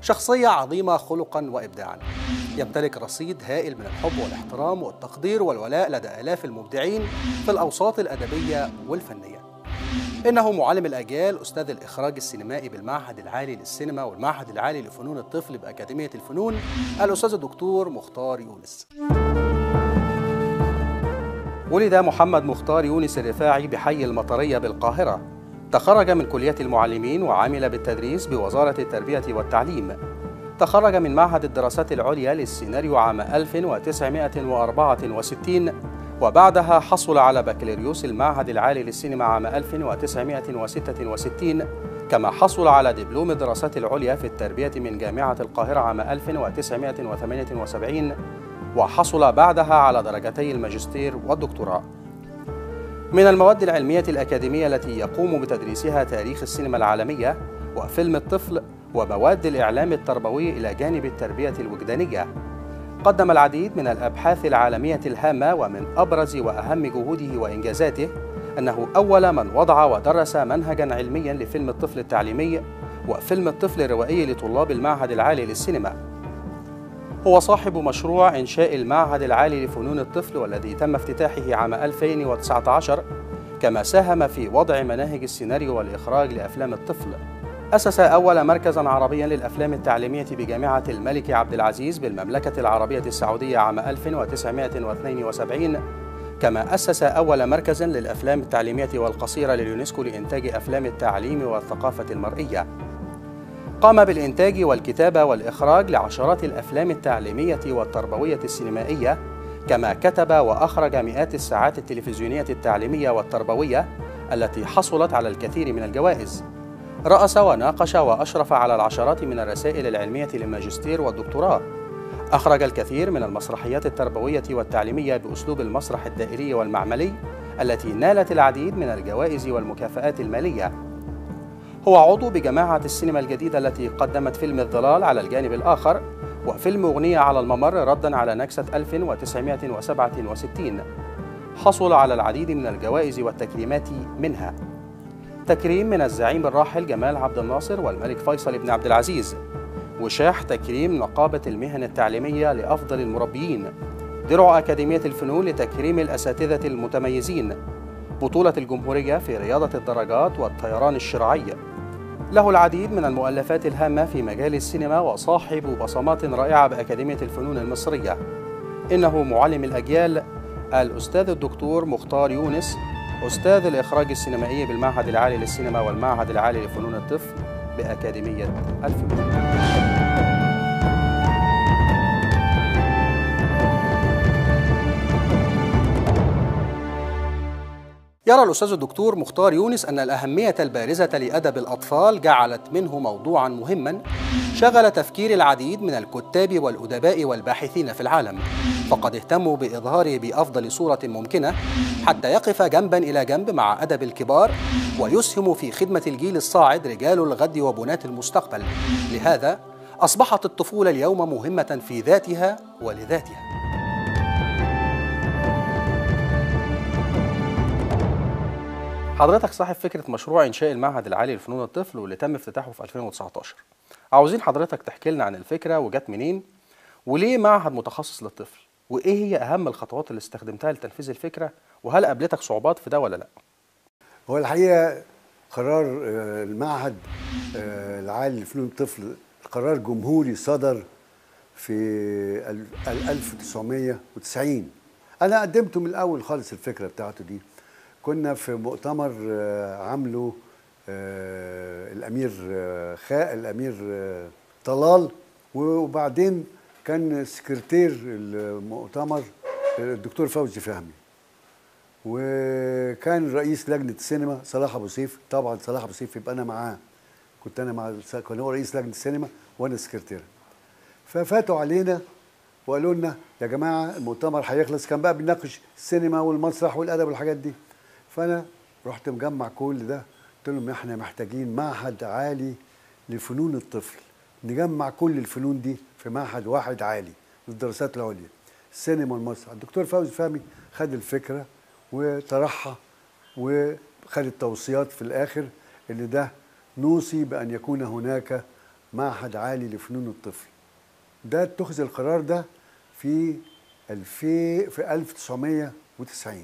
شخصية عظيمة خلقا وإبداعا يمتلك رصيد هائل من الحب والاحترام والتقدير والولاء لدى آلاف المبدعين في الأوساط الأدبية والفنية إنه معلم الأجيال أستاذ الإخراج السينمائي بالمعهد العالي للسينما والمعهد العالي لفنون الطفل بأكاديمية الفنون الأستاذ الدكتور مختار يونس ولد محمد مختار يونس الرفاعي بحي المطرية بالقاهرة تخرج من كلية المعلمين وعمل بالتدريس بوزارة التربية والتعليم تخرج من معهد الدراسات العليا للسيناريو عام 1964 وبعدها حصل على بكالوريوس المعهد العالي للسينما عام 1966 كما حصل على دبلوم الدراسات العليا في التربية من جامعة القاهرة عام 1978 وحصل بعدها على درجتي الماجستير والدكتوراه من المواد العلمية الأكاديمية التي يقوم بتدريسها تاريخ السينما العالمية وفيلم الطفل ومواد الإعلام التربوي إلى جانب التربية الوجدانية قدم العديد من الأبحاث العالمية الهامة ومن أبرز وأهم جهوده وإنجازاته أنه أول من وضع ودرس منهجا علميا لفيلم الطفل التعليمي وفيلم الطفل الروائي لطلاب المعهد العالي للسينما هو صاحب مشروع إنشاء المعهد العالي لفنون الطفل والذي تم افتتاحه عام 2019 كما ساهم في وضع مناهج السيناريو والإخراج لأفلام الطفل أسس أول مركز عربيا للأفلام التعليمية بجامعة الملك عبد العزيز بالمملكة العربية السعودية عام 1972 كما أسس أول مركز للأفلام التعليمية والقصيرة لليونسكو لإنتاج أفلام التعليم والثقافة المرئية قام بالإنتاج والكتابة والإخراج لعشرات الأفلام التعليمية والتربوية السينمائية كما كتب وأخرج مئات الساعات التلفزيونية التعليمية والتربوية التي حصلت على الكثير من الجوائز رأس وناقش وأشرف على العشرات من الرسائل العلمية للماجستير والدكتوراه أخرج الكثير من المسرحيات التربوية والتعليمية بأسلوب المسرح الدائري والمعملي التي نالت العديد من الجوائز والمكافآت المالية هو عضو بجماعة السينما الجديدة التي قدمت فيلم الظلال على الجانب الآخر وفيلم أغنية على الممر ردا على نكسة 1967 حصل على العديد من الجوائز والتكريمات منها تكريم من الزعيم الراحل جمال عبد الناصر والملك فيصل بن عبد العزيز وشاح تكريم نقابة المهن التعليمية لأفضل المربيين درع أكاديمية الفنون لتكريم الأساتذة المتميزين بطولة الجمهورية في رياضة الدراجات والطيران الشراعي له العديد من المؤلفات الهامة في مجال السينما وصاحب بصمات رائعة بأكاديمية الفنون المصرية إنه معلم الأجيال الأستاذ الدكتور مختار يونس أستاذ الإخراج السينمائي بالمعهد العالي للسينما والمعهد العالي لفنون الطفل بأكاديمية الفنون يرى الأستاذ الدكتور مختار يونس أن الأهمية البارزة لأدب الأطفال جعلت منه موضوعا مهما شغل تفكير العديد من الكتاب والأدباء والباحثين في العالم فقد اهتموا بإظهاره بأفضل صورة ممكنة حتى يقف جنبا إلى جنب مع أدب الكبار ويسهم في خدمة الجيل الصاعد رجال الغد وبناة المستقبل لهذا أصبحت الطفولة اليوم مهمة في ذاتها ولذاتها حضرتك صاحب فكرة مشروع إنشاء المعهد العالي لفنون الطفل واللي تم افتتاحه في 2019 عاوزين حضرتك تحكي لنا عن الفكرة وجت منين وليه معهد متخصص للطفل وإيه هي أهم الخطوات اللي استخدمتها لتنفيذ الفكرة وهل قابلتك صعوبات في ده ولا لا هو الحقيقه قرار آه، المعهد آه، العالي لفنون الطفل قرار جمهوري صدر في ال- ال- 1990 انا قدمته من الاول خالص الفكره بتاعته دي كنا في مؤتمر آه، عامله آه، الامير آه، خاء الامير آه، طلال وبعدين كان سكرتير المؤتمر الدكتور فوزي فهمي وكان رئيس لجنه السينما صلاح ابو سيف طبعا صلاح ابو سيف يبقى انا معاه كنت انا مع كان هو رئيس لجنه السينما وانا سكرتير ففاتوا علينا وقالوا لنا يا جماعه المؤتمر هيخلص كان بقى بنناقش السينما والمسرح والادب والحاجات دي فانا رحت مجمع كل ده قلت لهم احنا محتاجين معهد عالي لفنون الطفل نجمع كل الفنون دي في معهد واحد عالي للدراسات العليا السينما والمسرح الدكتور فوزي فهمي خد الفكره وطرحها وخد التوصيات في الاخر ان ده نوصي بان يكون هناك معهد عالي لفنون الطفل ده اتخذ القرار ده في 2000 في 1990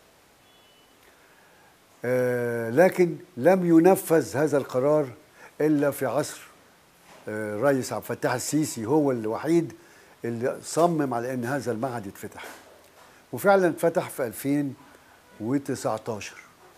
آه لكن لم ينفذ هذا القرار الا في عصر آه الرئيس عبد الفتاح السيسي هو الوحيد اللي صمم على ان هذا المعهد يتفتح وفعلا اتفتح في 2019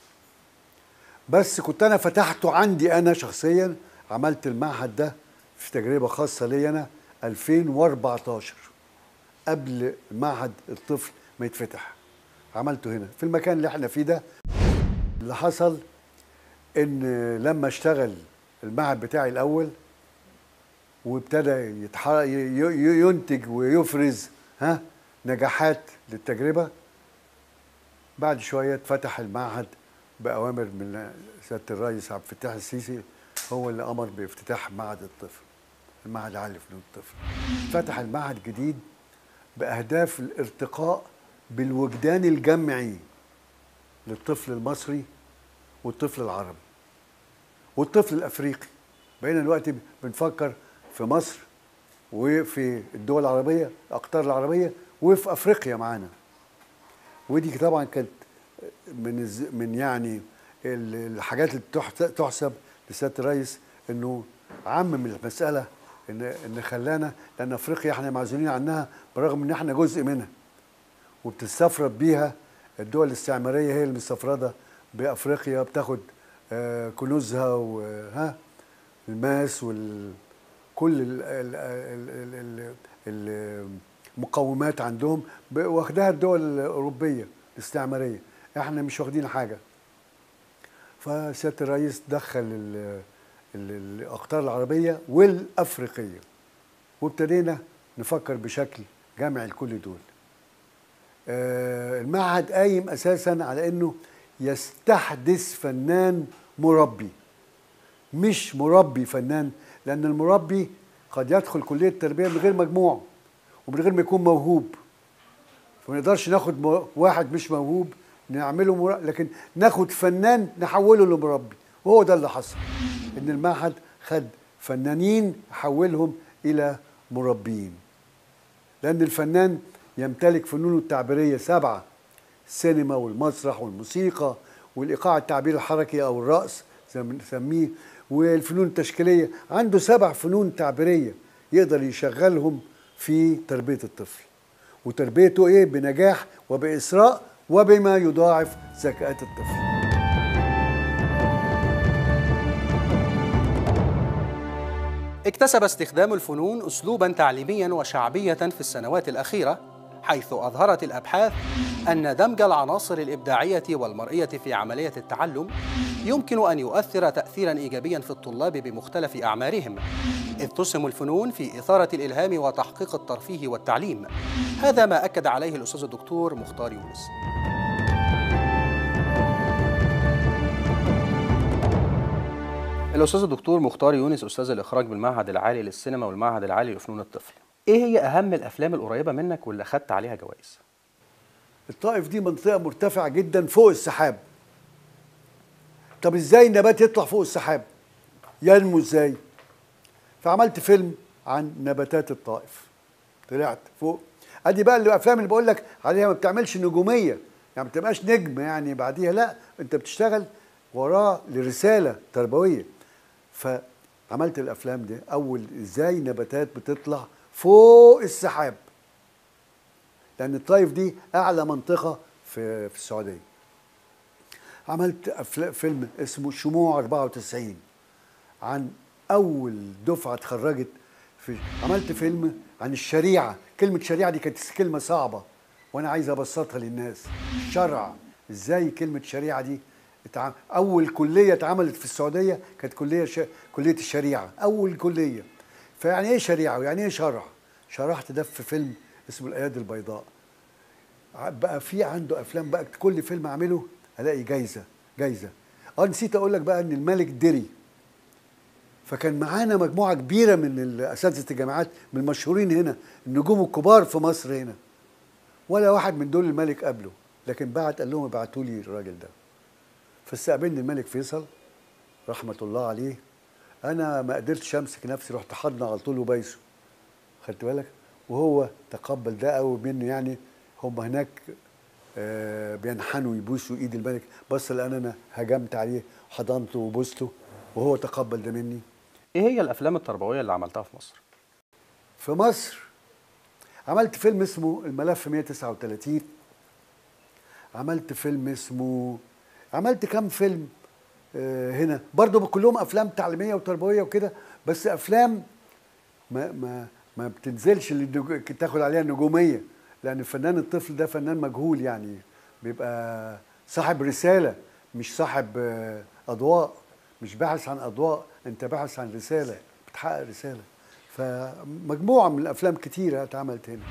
بس كنت انا فتحته عندي انا شخصيا عملت المعهد ده في تجربه خاصه لي انا 2014 قبل معهد الطفل ما يتفتح عملته هنا في المكان اللي احنا فيه ده اللي حصل ان لما اشتغل المعهد بتاعي الاول وابتدى يتح... ينتج ويفرز ها نجاحات للتجربه بعد شويه اتفتح المعهد باوامر من سياده الرئيس عبد الفتاح السيسي هو اللي امر بافتتاح معهد الطفل المعهد العالي لفنون الطفل فتح المعهد جديد باهداف الارتقاء بالوجدان الجمعي للطفل المصري والطفل العربي والطفل الافريقي بقينا دلوقتي بنفكر في مصر وفي الدول العربيه الاقطار العربيه وفي افريقيا معانا ودي طبعا كانت من الز... من يعني الحاجات اللي تحسب لسياده الرئيس انه عمم المساله ان ان خلانا لان افريقيا احنا معزولين عنها برغم ان احنا جزء منها وبتستفرد بيها الدول الاستعماريه هي المستفرده بافريقيا بتاخد آه كنوزها وها الماس وال كل ال ال ال ال المقومات عندهم واخدها الدول الاوروبيه الاستعماريه احنا مش واخدين حاجه فسياده الرئيس دخل ال الاقطار العربيه والافريقيه وابتدينا نفكر بشكل جمعي لكل دول آه المعهد قايم اساسا على انه يستحدث فنان مربي مش مربي فنان لان المربي قد يدخل كليه التربيه من غير مجموع ومن غير ما يكون موهوب فما نقدرش ناخد واحد مش موهوب نعمله مربي لكن ناخد فنان نحوله لمربي وهو ده اللي حصل ان المعهد خد فنانين حولهم الى مربيين لان الفنان يمتلك فنونه التعبيريه سبعه السينما والمسرح والموسيقى والايقاع التعبير الحركي او الرقص زي ما بنسميه والفنون التشكيليه عنده سبع فنون تعبيريه يقدر يشغلهم في تربيه الطفل وتربيته ايه بنجاح وباسراء وبما يضاعف ذكاءات الطفل اكتسب استخدام الفنون اسلوبا تعليميا وشعبيه في السنوات الاخيره حيث اظهرت الابحاث ان دمج العناصر الابداعيه والمرئيه في عمليه التعلم يمكن ان يؤثر تاثيرا ايجابيا في الطلاب بمختلف اعمارهم اذ تسهم الفنون في اثاره الالهام وتحقيق الترفيه والتعليم هذا ما اكد عليه الاستاذ الدكتور مختار يونس الأستاذ الدكتور مختار يونس أستاذ الإخراج بالمعهد العالي للسينما والمعهد العالي لفنون الطفل. إيه هي أهم الأفلام القريبة منك واللي أخدت عليها جوائز؟ الطائف دي منطقة مرتفعة جدا فوق السحاب. طب إزاي النبات يطلع فوق السحاب؟ ينمو إزاي؟ فعملت فيلم عن نباتات الطائف. طلعت فوق. أدي بقى الأفلام اللي بقول لك عليها ما بتعملش نجومية، يعني ما بتبقاش نجم يعني بعديها لا، أنت بتشتغل وراه لرسالة تربوية. فعملت الافلام دي اول ازاي نباتات بتطلع فوق السحاب لان الطايف دي اعلى منطقه في في السعوديه عملت فيلم اسمه شموع 94 عن اول دفعه اتخرجت في عملت فيلم عن الشريعه كلمه شريعه دي كانت كلمه صعبه وانا عايز ابسطها للناس شرع ازاي كلمه شريعه دي اول كليه اتعملت في السعوديه كانت كليه ش... كليه الشريعه اول كليه فيعني ايه شريعه ويعني ايه شرع شرحت ده في فيلم اسمه الايادي البيضاء بقى في عنده افلام بقى كل فيلم اعمله الاقي جايزه جايزه اه نسيت اقول لك بقى ان الملك دري فكان معانا مجموعه كبيره من اساتذه الجامعات من المشهورين هنا النجوم الكبار في مصر هنا ولا واحد من دول الملك قبله لكن بعت قال لهم ابعتوا لي الراجل ده فاستقبلني الملك فيصل رحمة الله عليه انا ما قدرتش امسك نفسي رحت حضنه على طول وبايسه خدت بالك وهو تقبل ده قوي منه يعني هم هناك آه، بينحنوا يبوسوا ايد الملك بس لان انا هجمت عليه حضنته وبوسته وهو تقبل ده مني ايه هي الافلام التربويه اللي عملتها في مصر في مصر عملت فيلم اسمه الملف 139 عملت فيلم اسمه عملت كام فيلم آه، هنا برضو كلهم افلام تعليميه وتربويه وكده بس افلام ما ما ما بتنزلش اللي النجو- تاخد عليها النجوميه لان الفنان الطفل ده فنان مجهول يعني بيبقى صاحب رساله مش صاحب آه، اضواء مش باحث عن اضواء انت باحث عن رساله بتحقق رساله فمجموعه من الافلام كتيره اتعملت هنا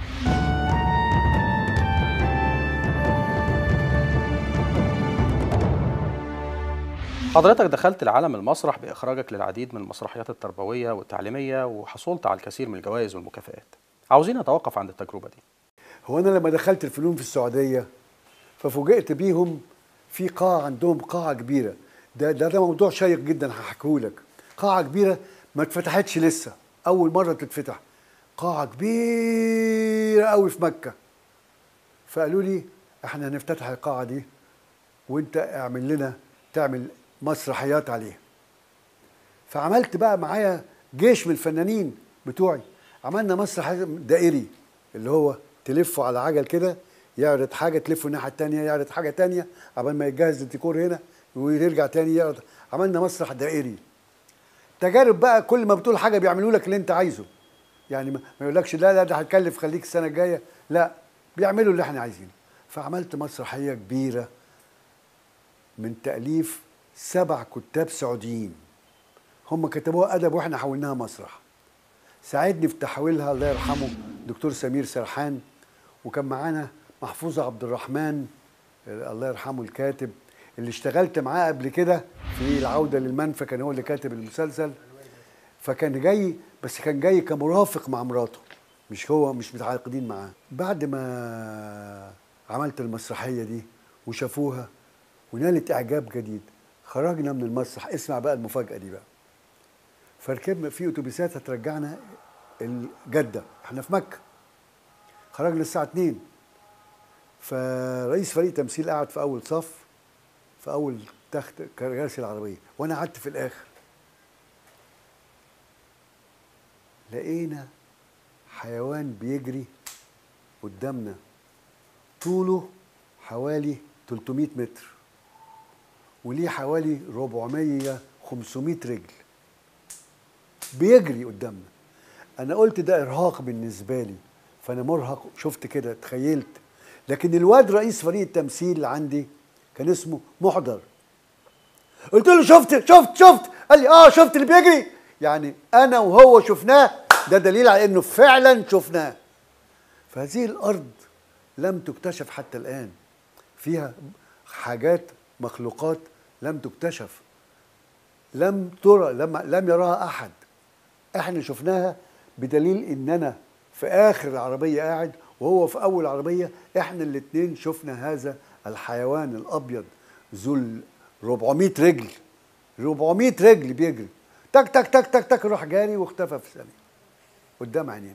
حضرتك دخلت العالم المسرح باخراجك للعديد من المسرحيات التربويه والتعليميه وحصلت على الكثير من الجوائز والمكافآت عاوزين نتوقف عند التجربه دي هو انا لما دخلت الفنون في السعوديه ففوجئت بيهم في قاعه عندهم قاعه كبيره ده ده, ده موضوع شيق جدا هحكيه لك قاعه كبيره ما اتفتحتش لسه اول مره تتفتح قاعه كبيره قوي في مكه فقالوا لي احنا هنفتتح القاعه دي وانت اعمل لنا تعمل مسرحيات عليها فعملت بقى معايا جيش من الفنانين بتوعي عملنا مسرح دائري اللي هو تلفه على عجل كده يعرض حاجه تلفه الناحيه التانية يعرض حاجه تانية عبال ما يجهز الديكور هنا ويرجع تاني يعرض عملنا مسرح دائري تجارب بقى كل ما بتقول حاجه بيعملوا لك اللي انت عايزه يعني ما ما يقولكش لا لا ده هتكلف خليك السنه الجايه لا بيعملوا اللي احنا عايزينه فعملت مسرحيه كبيره من تاليف سبع كتاب سعوديين هم كتبوها ادب واحنا حولناها مسرح ساعدني في تحويلها الله يرحمه دكتور سمير سرحان وكان معانا محفوظ عبد الرحمن آه، الله يرحمه الكاتب اللي اشتغلت معاه قبل كده في العوده للمنفى كان هو اللي كاتب المسلسل فكان جاي بس كان جاي كمرافق مع مراته مش هو مش متعاقدين معاه بعد ما عملت المسرحيه دي وشافوها ونالت اعجاب جديد خرجنا من المسرح اسمع بقى المفاجاه دي بقى فركبنا في اتوبيسات هترجعنا الجده احنا في مكه خرجنا الساعه 2 فرئيس فريق تمثيل قعد في اول صف في اول تحت كراسي العربيه وانا قعدت في الاخر لقينا حيوان بيجري قدامنا طوله حوالي 300 متر وليه حوالي 400 500 رجل بيجري قدامنا انا قلت ده ارهاق بالنسبه لي فانا مرهق شفت كده تخيلت لكن الواد رئيس فريق التمثيل اللي عندي كان اسمه محضر قلت له شفت شفت شفت قال لي اه شفت اللي بيجري يعني انا وهو شفناه ده دليل على انه فعلا شفناه فهذه الارض لم تكتشف حتى الان فيها حاجات مخلوقات لم تكتشف لم ترى لم لم يراها احد احنا شفناها بدليل ان انا في اخر العربيه قاعد وهو في اول العربيه احنا الاثنين شفنا هذا الحيوان الابيض ذو ال 400 رجل 400 رجل بيجري تك تك تك تك تك راح جاري واختفى في ثانيه قدام عينينا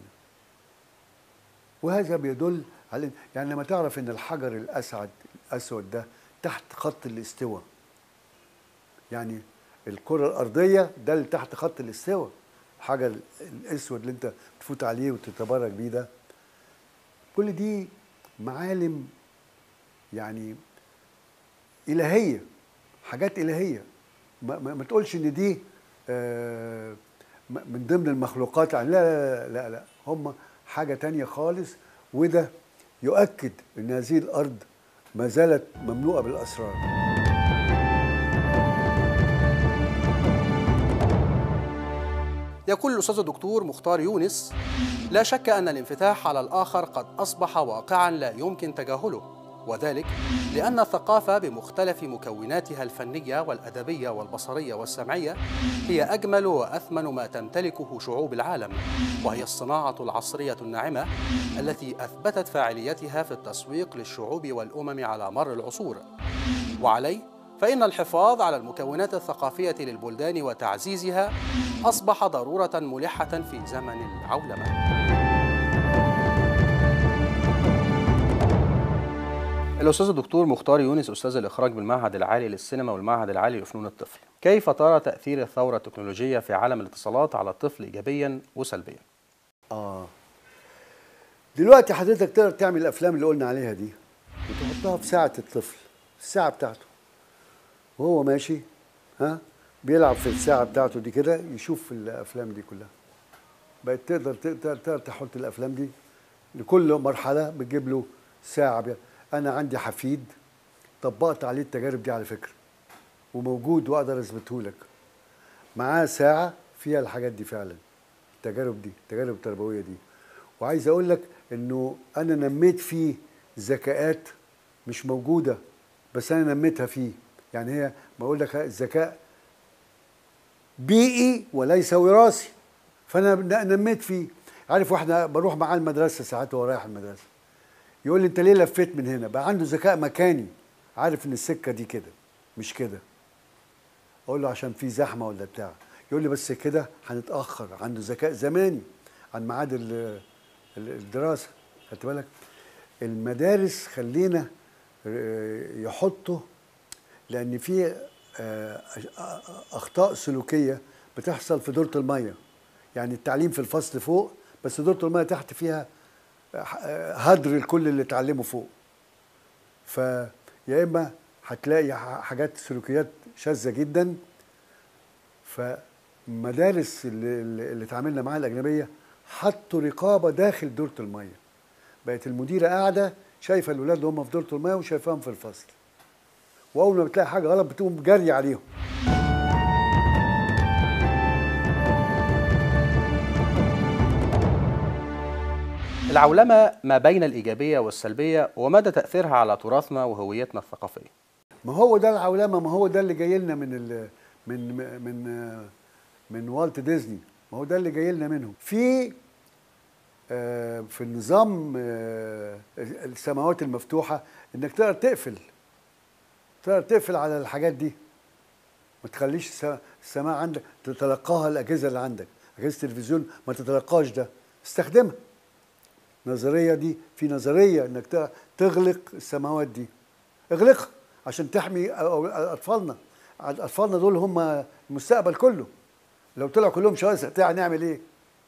وهذا بيدل على يعني لما تعرف ان الحجر الاسعد الاسود ده تحت خط الاستواء يعني الكره الارضيه ده اللي تحت خط الاستواء الحجر الاسود اللي انت تفوت عليه وتتبرك بيه ده كل دي معالم يعني الهيه حاجات الهيه ما, ما, ما تقولش ان دي آه من ضمن المخلوقات يعني لا لا لا, لا, لا هم حاجه تانية خالص وده يؤكد ان هذه الارض ما زالت مملوءه بالاسرار يقول الأستاذ الدكتور مختار يونس لا شك أن الانفتاح على الآخر قد أصبح واقعا لا يمكن تجاهله وذلك لأن الثقافة بمختلف مكوناتها الفنية والأدبية والبصرية والسمعية هي أجمل وأثمن ما تمتلكه شعوب العالم وهي الصناعة العصرية الناعمة التي أثبتت فاعليتها في التسويق للشعوب والأمم على مر العصور وعليه فإن الحفاظ على المكونات الثقافية للبلدان وتعزيزها أصبح ضرورة ملحة في زمن العولمة. الأستاذ الدكتور مختار يونس أستاذ الإخراج بالمعهد العالي للسينما والمعهد العالي لفنون الطفل. كيف ترى تأثير الثورة التكنولوجية في عالم الاتصالات على الطفل إيجابيا وسلبيا؟ اه دلوقتي حضرتك تقدر تعمل الافلام اللي قلنا عليها دي وتحطها في ساعه الطفل الساعه بتاعته وهو ماشي ها بيلعب في الساعه بتاعته دي كده يشوف الافلام دي كلها بقت تقدر تقدر, تقدر تحط الافلام دي لكل مرحله بتجيب له ساعه بي. انا عندي حفيد طبقت عليه التجارب دي على فكره وموجود واقدر اثبته لك معاه ساعه فيها الحاجات دي فعلا التجارب دي التجارب التربويه دي وعايز اقول لك انه انا نميت فيه ذكاءات مش موجوده بس انا نميتها فيه يعني هي بقول لك الذكاء بيئي وليس وراثي فانا ن- نميت فيه عارف واحنا بروح معاه المدرسه ساعات وهو رايح المدرسه يقول لي انت ليه لفيت من هنا بقى عنده ذكاء مكاني عارف ان السكه دي كده مش كده اقول له عشان في زحمه ولا بتاع يقول لي بس كده هنتاخر عنده ذكاء زماني عن ميعاد ال- ال- الدراسه خدت بالك المدارس خلينا آه، يحطوا لان في آه، اخطاء سلوكيه بتحصل في دوره الميه يعني التعليم في الفصل فوق بس دوره الميه تحت فيها آه، هدر الكل اللي اتعلمه فوق فيا اما هتلاقي ح- حاجات سلوكيات شاذه جدا فمدارس اللي, اللي اللي اتعاملنا معاها الاجنبيه حطوا رقابه داخل دوره الميه بقت المديره قاعده شايفه الاولاد وهم في دوره الميه وشايفاهم في الفصل واول ما بتلاقي حاجه غلط بتقوم جري عليهم العولمة ما بين الإيجابية والسلبية ومدى تأثيرها على تراثنا وهويتنا الثقافية. ما هو ده العولمه ما هو ده اللي جاي لنا من ال من من من والت ديزني ما هو ده اللي جاي لنا منهم في آه، في النظام آه، السماوات المفتوحه انك تقدر تقفل تقدر تقفل على الحاجات دي ما تخليش الس- السماء عندك تتلقاها الاجهزه اللي عندك اجهزه التلفزيون ما تتلقاش ده استخدمها النظريه دي في نظريه انك ت- تغلق السماوات دي اغلقها عشان تحمي أو- أو- اطفالنا اطفالنا دول هم المستقبل كله لو طلعوا كلهم شواذ بتاع نعمل ايه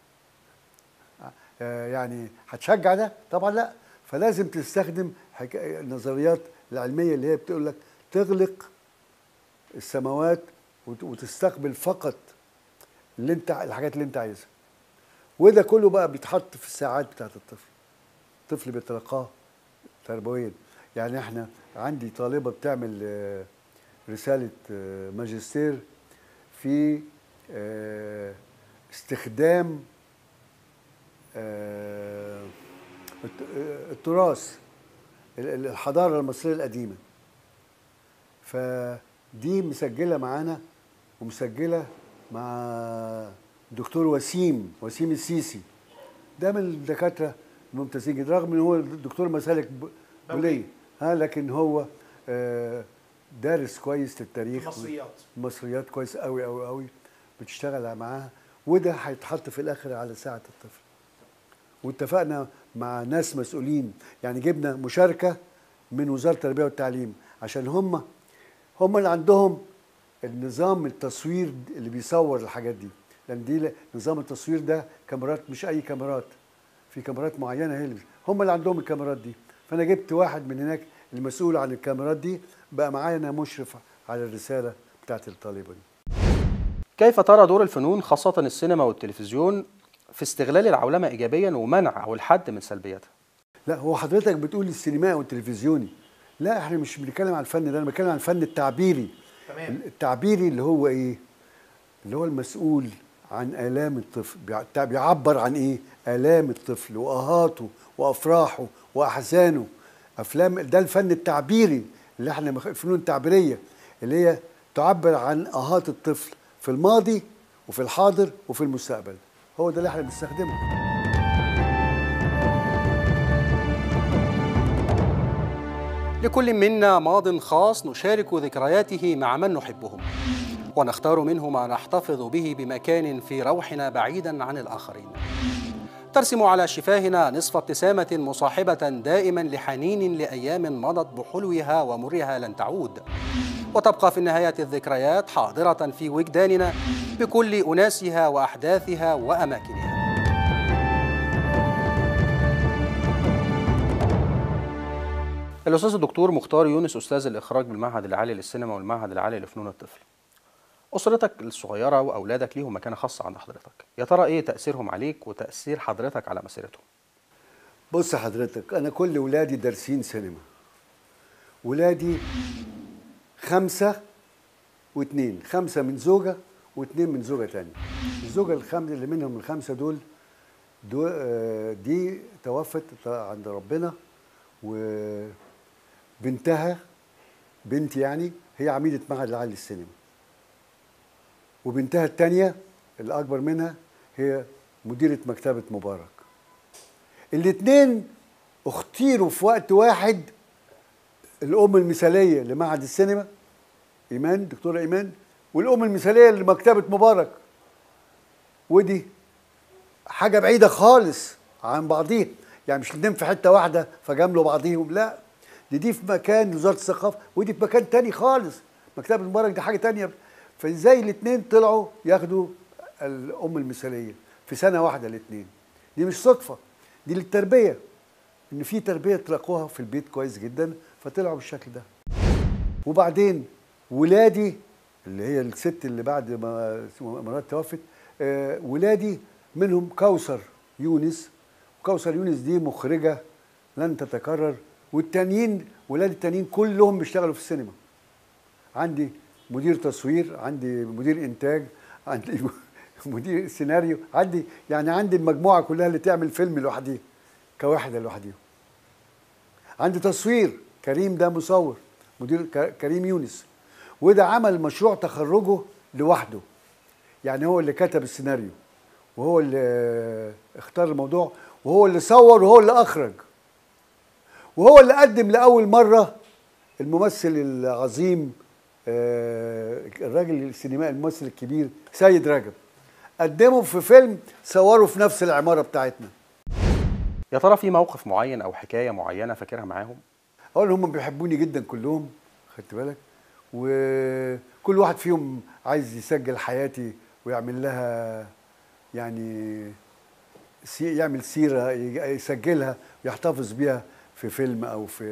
آه، يعني هتشجع ده طبعا لا فلازم تستخدم حك... النظريات العلميه اللي هي بتقول لك تغلق السماوات وت... وتستقبل فقط اللي انت الحاجات اللي انت عايزها وده كله بقى بيتحط في الساعات بتاعت الطفل الطفل بيتلقاه تربويا يعني احنا عندي طالبه بتعمل آه، رساله آه، ماجستير في آه، استخدام آه، الت- آه، التراث ال- ال- الحضاره المصريه القديمه فدي مسجله معانا ومسجله مع الدكتور وسيم وسيم السيسي ده من الدكاتره الممتازين جدا رغم ان هو الدكتور مسالك ب- بوليه ها لكن هو آه، دارس كويس للتاريخ مصريات. مصريات كويس قوي قوي قوي بتشتغل معاها وده هيتحط في الاخر على ساعه الطفل واتفقنا مع ناس مسؤولين يعني جبنا مشاركه من وزاره التربيه والتعليم عشان هم هم اللي عندهم النظام التصوير اللي بيصور الحاجات دي لان دي ل- نظام التصوير ده كاميرات مش اي كاميرات في كاميرات معينه هي اللي هم اللي عندهم الكاميرات دي فانا جبت واحد من هناك المسؤول عن الكاميرات دي بقى معايا انا مشرف على الرساله بتاعت الطالبه دي كيف ترى دور الفنون خاصة السينما والتلفزيون في استغلال العولمة إيجابيا ومنع أو الحد من سلبياتها؟ لا هو حضرتك بتقول السينمائي والتلفزيوني لا احنا مش بنتكلم عن الفن ده انا بتكلم عن الفن التعبيري تمام. التعبيري اللي هو ايه اللي هو المسؤول عن آلام الطفل بيع- بيعبر عن ايه آلام الطفل وآهاته وأفراحه وأحزانه أفلام ده الفن التعبيري اللي احنا مخ- الفنون التعبيرية اللي هي تعبر عن آهات الطفل في الماضي وفي الحاضر وفي المستقبل هو ده اللي احنا بنستخدمه لكل منا ماض خاص نشارك ذكرياته مع من نحبهم ونختار منه ما نحتفظ به بمكان في روحنا بعيدا عن الآخرين ترسم على شفاهنا نصف ابتسامة مصاحبة دائما لحنين لأيام مضت بحلوها ومرها لن تعود وتبقى في النهاية الذكريات حاضرة في وجداننا بكل أناسها وأحداثها وأماكنها الأستاذ الدكتور مختار يونس أستاذ الإخراج بالمعهد العالي للسينما والمعهد العالي لفنون الطفل أسرتك الصغيرة وأولادك ليهم مكانة خاصة عند حضرتك يا ترى إيه تأثيرهم عليك وتأثير حضرتك على مسيرتهم بص حضرتك انا كل ولادي دارسين سينما ولادي خمسة واثنين خمسة من زوجة واثنين من زوجة تانية الزوجة الخمسة اللي منهم الخمسة دول, دول آه، دي توفت عند ربنا وبنتها بنتي يعني هي عميدة معهد العالي للسينما وبنتها التانية الأكبر منها هي مديرة مكتبة مبارك الاثنين اختيروا في وقت واحد الأم المثالية لمعهد السينما إيمان دكتورة إيمان والأم المثالية لمكتبة مبارك ودي حاجة بعيدة خالص عن بعضيها يعني مش الاتنين في حتة واحدة فجاملوا بعضيهم لا دي دي في مكان وزارة الثقافة ودي في مكان تاني خالص مكتبة مبارك دي حاجة تانية فازاي الاتنين طلعوا ياخدوا الأم المثالية في سنة واحدة الاتنين دي مش صدفة دي للتربية إن في تربية تلاقوها في البيت كويس جدا فطلعوا بالشكل ده وبعدين ولادي اللي هي الست اللي بعد ما مرات توفت آه ولادي منهم كوثر يونس وكوثر يونس دي مخرجة لن تتكرر والتانيين ولاد التانيين كلهم بيشتغلوا في السينما عندي مدير تصوير عندي مدير انتاج عندي مدير سيناريو عندي يعني عندي المجموعه كلها اللي تعمل فيلم لوحديها كواحده لوحديهم عندي تصوير كريم ده مصور مدير ك- كريم يونس وده عمل مشروع تخرجه لوحده يعني هو اللي كتب السيناريو وهو اللي اختار الموضوع وهو اللي صور وهو اللي اخرج وهو اللي قدم لاول مره الممثل العظيم آه، الراجل السينمائي الممثل الكبير سيد رجب قدمه في فيلم صوره في نفس العماره بتاعتنا يا ترى في موقف معين أو حكاية معينة فاكرها معاهم اولا هم بيحبوني جدا كلهم خدت بالك وكل واحد فيهم عايز يسجل حياتي ويعمل لها يعني سي يعمل سيره ي- يسجلها ويحتفظ بيها في فيلم او في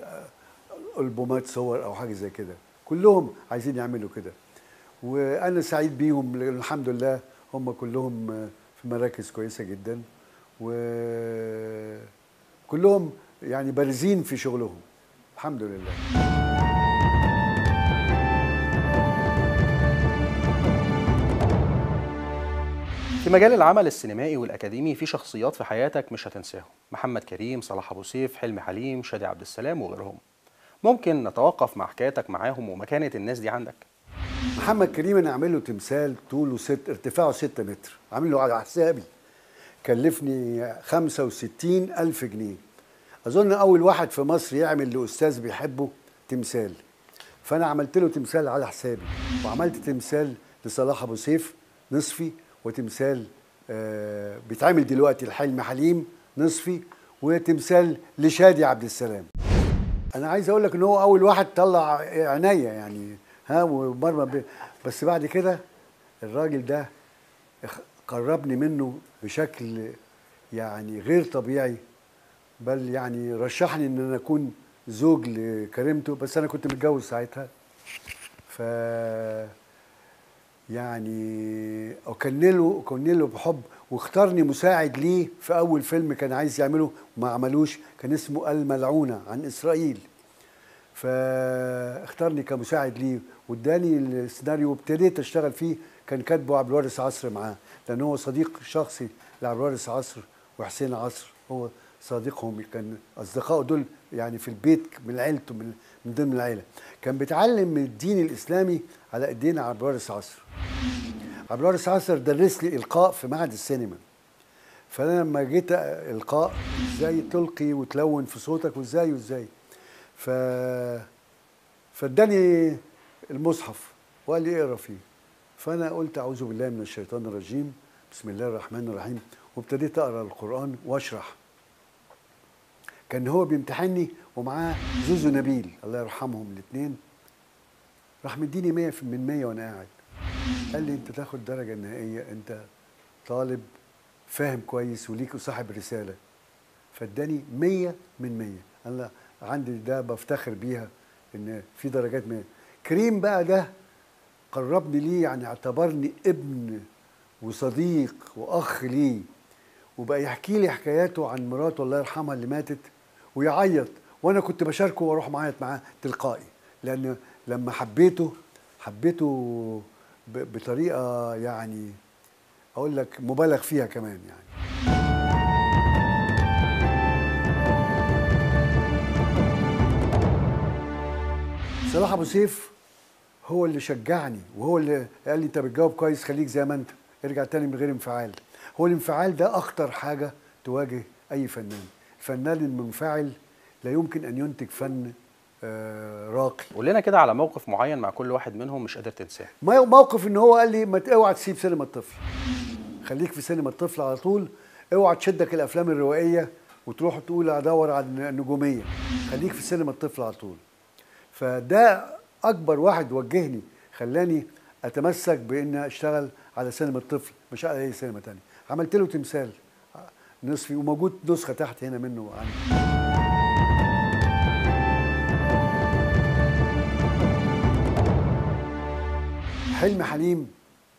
البومات صور او حاجه زي كده كلهم عايزين يعملوا كده وانا سعيد بيهم لأن الحمد لله هم كلهم في مراكز كويسه جدا وكلهم يعني بارزين في شغلهم الحمد لله في مجال العمل السينمائي والأكاديمي في شخصيات في حياتك مش هتنساهم محمد كريم صلاح أبو سيف حلمي حليم شادي عبد السلام وغيرهم ممكن نتوقف مع حكايتك معاهم ومكانة الناس دي عندك محمد كريم انا عامل له تمثال طوله ست ارتفاعه 6 متر عامل له على حسابي كلفني 65 ألف جنيه أظن أول واحد في مصر يعمل لأستاذ بيحبه تمثال فأنا عملت له تمثال على حسابي وعملت تمثال لصلاح أبو سيف نصفي وتمثال آه بيتعمل دلوقتي لحلمي حليم نصفي وتمثال لشادي عبد السلام انا عايز اقول لك ان هو اول واحد طلع عينيا يعني ها ومرمى ب... بس بعد كده الراجل ده اخ- قربني منه بشكل يعني غير طبيعي بل يعني رشحني ان انا اكون زوج لكريمته بس انا كنت متجوز ساعتها ف يعني اكن له اكن له بحب واختارني مساعد ليه في اول فيلم كان عايز يعمله وما عملوش كان اسمه الملعونه عن اسرائيل فاختارني كمساعد ليه واداني السيناريو وابتديت اشتغل فيه كان كاتبه عبد الوارث عصر معاه لان هو صديق شخصي لعبد الوارث عصر وحسين عصر هو صديقهم كان اصدقائه دول يعني في البيت من عيلته من من ضمن العيله كان بيتعلم من الدين الاسلامي على ايدينا عبد الوارث عصر عبد الوارث عصر درس لي القاء في معهد السينما فانا لما جيت القاء ازاي تلقي وتلون في صوتك وازاي وازاي ف فاداني المصحف وقال لي اقرا فيه فانا قلت اعوذ بالله من الشيطان الرجيم بسم الله الرحمن الرحيم وابتديت اقرا القران واشرح كان هو بيمتحني ومعاه زوزو نبيل الله يرحمهم الاثنين راح مديني 100 من 100 وانا قاعد قال لي انت تاخد درجه نهائيه انت طالب فاهم كويس وليك صاحب رساله فاداني 100 من 100 انا عندي ده بفتخر بيها ان في درجات 100 كريم بقى ده قربني ليه يعني اعتبرني ابن وصديق واخ ليه وبقى يحكي لي حكاياته عن مراته الله يرحمها اللي ماتت ويعيط وانا كنت بشاركه واروح معيط معاه تلقائي لان لما حبيته حبيته ب- بطريقه يعني اقول لك مبالغ فيها كمان يعني صلاح ابو سيف هو اللي شجعني وهو اللي قال لي انت بتجاوب كويس خليك زي ما انت ارجع تاني من غير انفعال هو الانفعال ده اخطر حاجه تواجه اي فنان الفنان المنفعل لا يمكن ان ينتج فن آه، راقي قول لنا كده على موقف معين مع كل واحد منهم مش قادر تنساه ما موقف ان هو قال لي ما ت- اوعى تسيب سينما الطفل خليك في سينما الطفل على طول اوعى تشدك الافلام الروائيه وتروح تقول ادور على النجوميه خليك في سينما الطفل على طول فده اكبر واحد وجهني خلاني اتمسك بان اشتغل على سينما الطفل مش على اي سينما تانية عملت له تمثال نصفي وموجود نسخه تحت هنا منه عندي حلمي حليم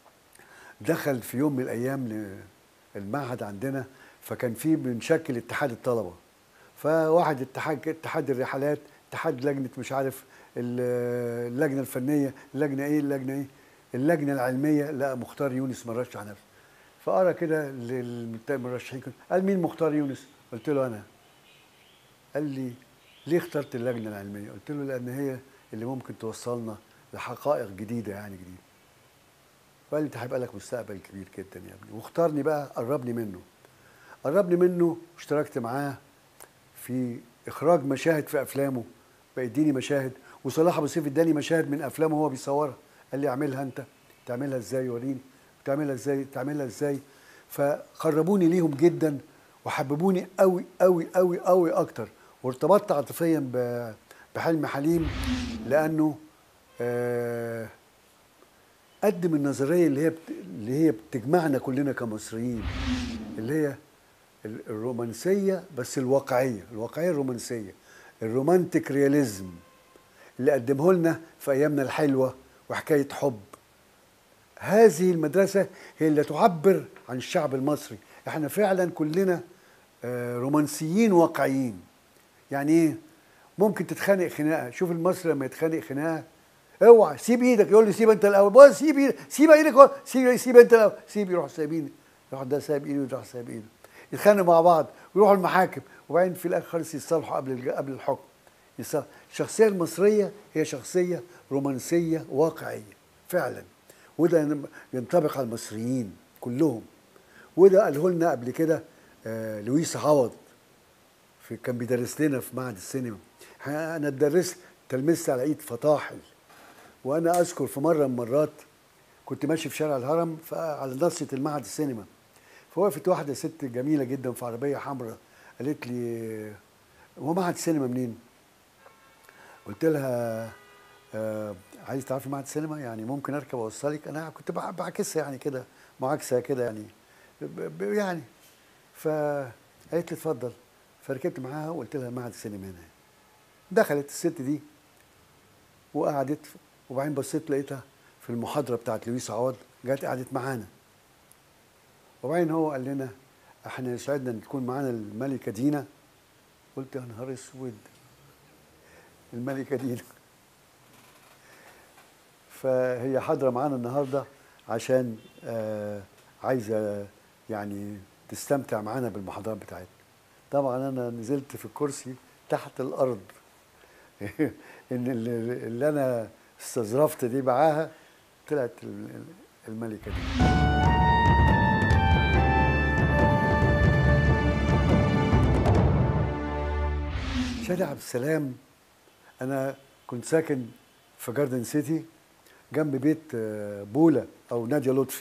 دخل في يوم من الايام المعهد عندنا فكان في بنشكل اتحاد الطلبه فواحد اتحاد اتحاد الرحلات اتحاد لجنه مش عارف ال- اللجنه الفنيه اللجنه ايه اللجنه ايه اللجنه العلميه لا مختار يونس مرشح نفسه فقرا كده للمرشحين قال مين مختار يونس قلت له انا قال لي ليه اخترت اللجنه العلميه قلت له لان هي اللي ممكن توصلنا لحقائق جديده يعني جديده فقال لي انت هيبقى لك مستقبل كبير جدا يا ابني واختارني بقى قربني منه قربني منه واشتركت معاه في اخراج مشاهد في افلامه بقى يديني مشاهد وصلاح ابو سيف اداني مشاهد من افلامه وهو بيصورها قال لي اعملها انت تعملها ازاي وريني تعملها ازاي تعملها ازاي فقربوني ليهم جدا وحببوني قوي قوي قوي قوي اكتر وارتبطت عاطفيا ب- بحلم حليم لانه آه قدم النظريه اللي هي بت... اللي هي بتجمعنا كلنا كمصريين اللي هي ال- الرومانسيه بس الواقعيه الواقعيه الرومانسيه الرومانتيك رياليزم اللي قدمه لنا في ايامنا الحلوه وحكايه حب هذه المدرسه هي اللي تعبر عن الشعب المصري احنا فعلا كلنا آه، رومانسيين واقعيين يعني ايه ممكن تتخانق خناقه شوف المصري لما يتخانق خناقه اوعى سيب ايدك يقول لي سيب انت الاول بص سيب ايدك سيب ايدك أهو. سيب سيب انت الاول سيب يروح سايبين يروح ده سايب ايده وده سايب ايده يتخانقوا مع بعض ويروحوا المحاكم وبعدين في الاخر خالص يتصالحوا قبل الج- قبل الحكم يتصالح. الشخصيه المصريه هي شخصيه رومانسيه واقعيه فعلا وده ين- ينطبق على المصريين كلهم وده قاله لنا قبل كده آه لويس عوض في كان بيدرس لنا في معهد السينما ح- انا اتدرست تلمست على ايد فطاحل وانا اذكر في مره من المرات كنت ماشي في شارع الهرم على نصية المعهد السينما فوقفت واحده ست جميله جدا في عربيه حمراء قالت لي هو معهد السينما منين؟ قلت لها آه عايز تعرفي معهد السينما يعني ممكن اركب اوصلك انا كنت بع- بعكسها يعني كده معاكسه كده يعني ب- ب- يعني فقالت لي اتفضل فركبت معاها وقلت لها معهد السينما هنا دخلت الست دي وقعدت وبعدين بصيت لقيتها في المحاضره بتاعت لويس عوض جت قعدت معانا وبعدين هو قال لنا احنا يسعدنا ان تكون معانا الملكه دينا قلت يا نهار اسود الملكه دينا فهي حاضره معانا النهارده عشان آه عايزه يعني تستمتع معانا بالمحاضرات بتاعتنا طبعا انا نزلت في الكرسي تحت الارض ان اللي اللي انا استظرفت دي معاها طلعت ال- الملكه دي شادي عبد السلام انا كنت ساكن في جاردن سيتي جنب بيت آه، بولا او ناديه لطفي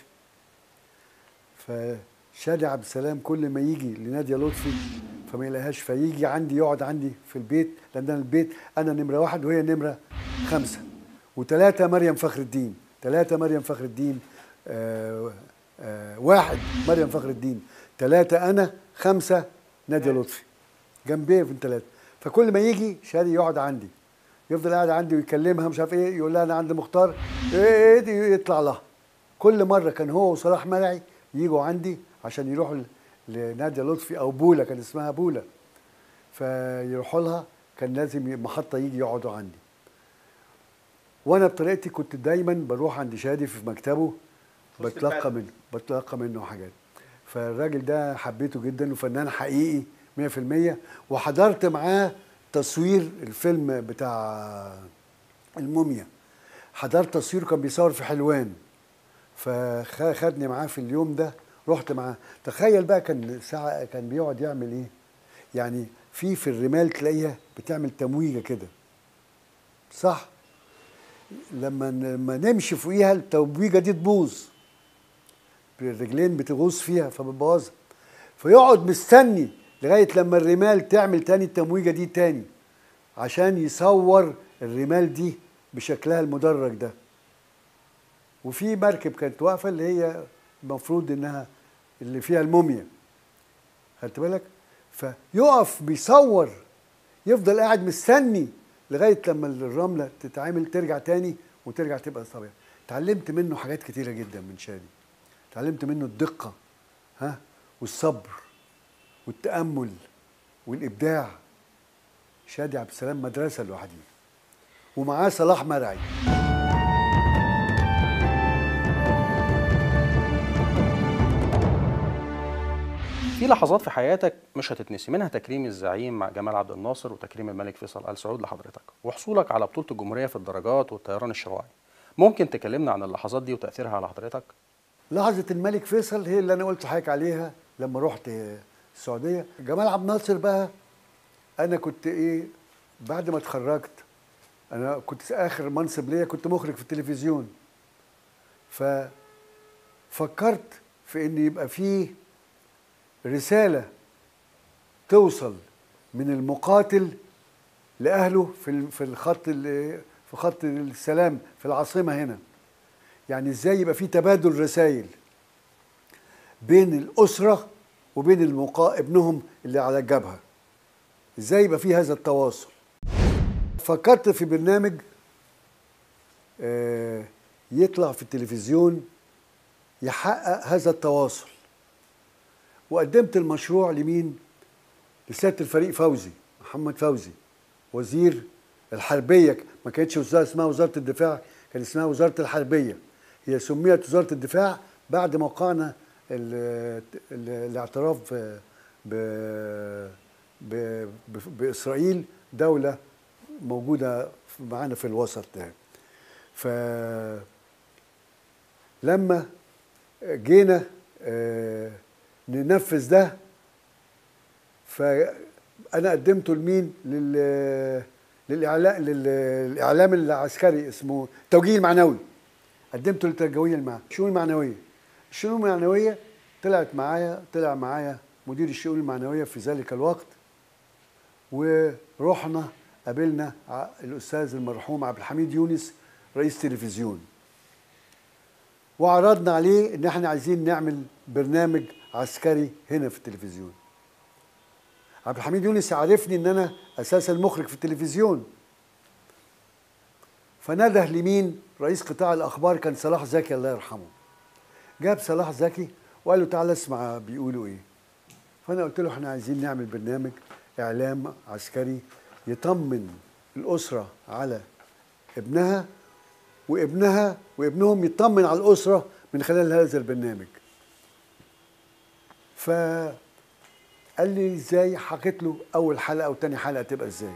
فشادي عبد السلام كل ما يجي لناديه لطفي فما يلاقيهاش فيجي عندي يقعد عندي في البيت لان انا البيت انا نمره واحد وهي نمره خمسه وثلاثه مريم فخر الدين ثلاثه مريم فخر الدين آه آه واحد مريم فخر الدين ثلاثه انا خمسه ناديه لطفي جنبيه في ثلاثه فكل ما يجي شادي يقعد عندي يفضل قاعد عندي ويكلمها مش عارف ايه يقول لها انا عند مختار ايه ايه دي يطلع لها كل مره كان هو وصلاح مرعي يجوا عندي عشان يروحوا ل- لناديه لطفي او بولا كان اسمها بولا فيروحوا لها كان لازم ي- محطه يجي يقعدوا عندي وانا بطريقتي كنت دايما بروح عند شادي في مكتبه وسط بتلقى البلد. منه بتلقى منه حاجات فالراجل ده حبيته جدا وفنان حقيقي 100% وحضرت معاه تصوير الفيلم بتاع الموميا حضرت تصوير كان بيصور في حلوان فخدني معاه في اليوم ده رحت معاه تخيل بقى كان ساعة كان بيقعد يعمل ايه يعني في في الرمال تلاقيها بتعمل تمويجه كده صح لما لما نمشي فوقيها التمويجه دي تبوظ الرجلين بتغوص فيها فبتبوظها فيقعد مستني لغايه لما الرمال تعمل تاني التمويجه دي تاني عشان يصور الرمال دي بشكلها المدرج ده وفي مركب كانت واقفه اللي هي المفروض انها اللي فيها الموميا خدت بالك فيقف بيصور يفضل قاعد مستني لغايه لما الرمله تتعمل ترجع تاني وترجع تبقى طبيعي اتعلمت منه حاجات كتيره جدا من شادي اتعلمت منه الدقه ها والصبر والتامل والابداع شادي عبد السلام مدرسه لوحده ومعاه صلاح مرعي في لحظات في حياتك مش هتتنسي منها تكريم الزعيم مع جمال عبد الناصر وتكريم الملك فيصل آل سعود لحضرتك وحصولك على بطولة الجمهورية في الدرجات والطيران الشراعي ممكن تكلمنا عن اللحظات دي وتأثيرها على حضرتك لحظة الملك فيصل هي اللي أنا قلت لحضرتك عليها لما رحت السعودية جمال عبد الناصر بقى أنا كنت إيه بعد ما اتخرجت أنا كنت آخر منصب ليا كنت مخرج في التلفزيون ففكرت في إن يبقى فيه رسالة توصل من المقاتل لأهله في ال- في الخط ال- في خط السلام في العاصمة هنا يعني ازاي يبقى في تبادل رسائل بين الأسرة وبين المقا... ابنهم اللي على الجبهة ازاي يبقى في هذا التواصل فكرت في برنامج آه، يطلع في التلفزيون يحقق هذا التواصل وقدمت المشروع لمين لسيادة الفريق فوزي محمد فوزي وزير الحربية ما كانتش وزارة اسمها وزارة الدفاع كان اسمها وزارة الحربية هي سميت وزارة الدفاع بعد ما وقعنا ال- ال- الاعتراف ب ب- ب- ب- بإسرائيل دولة موجودة معانا في الوسط ده ف لما جينا آه، ننفذ ده فانا قدمته لمين لل للاعلام للاعلام العسكري اسمه التوجيه المعنوي قدمته للتوجيه المعنوي الشؤون المعنويه الشؤون المعنويه طلعت معايا طلع معايا مدير الشؤون المعنويه في ذلك الوقت ورحنا قابلنا ع- الاستاذ المرحوم عبد الحميد يونس رئيس تلفزيون وعرضنا عليه ان احنا عايزين نعمل برنامج عسكري هنا في التلفزيون عبد الحميد يونس عرفني ان انا اساسا مخرج في التلفزيون فنده لمين رئيس قطاع الاخبار كان صلاح زكي الله يرحمه جاب صلاح زكي وقال له تعالى اسمع بيقولوا ايه فانا قلت له احنا عايزين نعمل برنامج اعلام عسكري يطمن الاسره على ابنها وابنها وابنهم يطمن على الاسره من خلال هذا البرنامج فقال لي ازاي حكيت له اول حلقه وتاني حلقه تبقى ازاي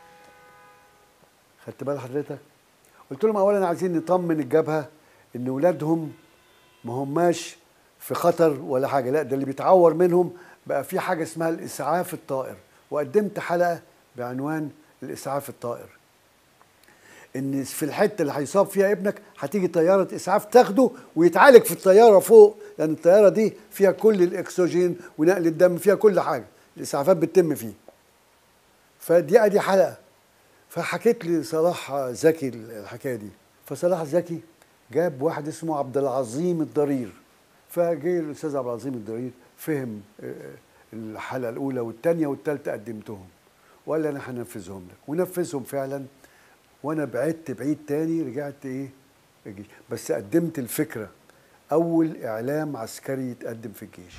خدت بال حضرتك قلت لهم اولا عايزين نطمن الجبهه ان ولادهم ما هماش في خطر ولا حاجه لا ده اللي بيتعور منهم بقى في حاجه اسمها الاسعاف الطائر وقدمت حلقه بعنوان الاسعاف الطائر ان في الحته اللي هيصاب فيها ابنك هتيجي طياره اسعاف تاخده ويتعالج في الطياره فوق لان الطياره دي فيها كل الاكسجين ونقل الدم فيها كل حاجه الاسعافات بتتم فيه فدي ادي حلقه فحكيت لي صلاح زكي الحكايه دي فصلاح زكي جاب واحد اسمه عبد العظيم الضرير فجه الاستاذ عبد العظيم الضرير فهم آه، الحلقه الاولى والثانيه والثالثه قدمتهم وقال لي انا هنفذهم لك ونفذهم فعلا وانا بعدت بعيد تاني رجعت ايه الجيش بس قدمت الفكره اول اعلام عسكري يتقدم في الجيش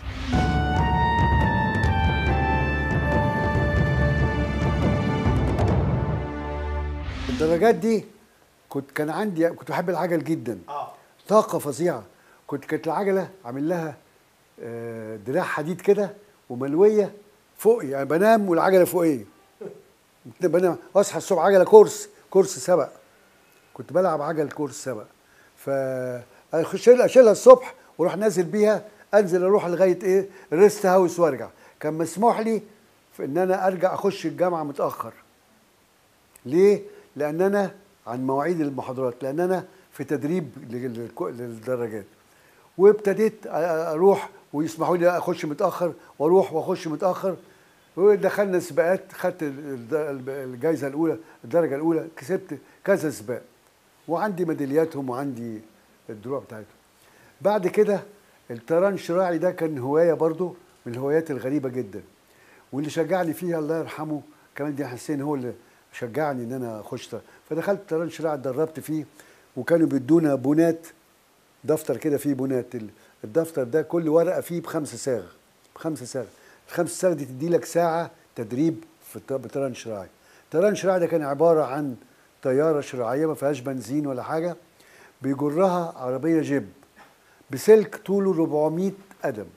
الدرجات دي كنت كان عندي كنت بحب العجل جدا اه طاقة فظيعة كنت كانت العجلة عامل لها آه، دراع حديد كده وملوية فوقي يعني بنام والعجلة فوقي بنام اصحى الصبح عجلة كورس كورس سبق كنت بلعب عجل كورس سبق ف اشيلها اشيلها الصبح واروح نازل بيها انزل اروح لغايه ايه ريست هاوس وارجع كان مسموح لي في ان انا ارجع اخش الجامعه متاخر ليه؟ لأن أنا عن مواعيد المحاضرات لأن أنا في تدريب لل- للدراجات وابتديت أ- أروح ويسمحوا لي أخش متأخر وأروح وأخش متأخر ودخلنا سباقات خدت ال- ال- الجائزة الأولى الدرجة الأولى كسبت كذا سباق وعندي ميدالياتهم وعندي الدروع بتاعتهم بعد كده الطيران الشراعي ده كان هواية برضو من الهوايات الغريبة جدا واللي شجعني فيها الله يرحمه كمال دين حسين هو اللي شجعني ان انا اخش طيران. فدخلت طيران شراعي اتدربت فيه وكانوا بيدونا بونات دفتر كده فيه بونات ال- الدفتر ده كل ورقه فيه بخمس صاغ بخمس صاغ الخمس صاغ دي تدي لك ساعه تدريب في الط- بطيران شراعي طيران شراعي ده كان عباره عن طياره شراعيه ما فيهاش بنزين ولا حاجه بيجرها عربيه جيب بسلك طوله 400 قدم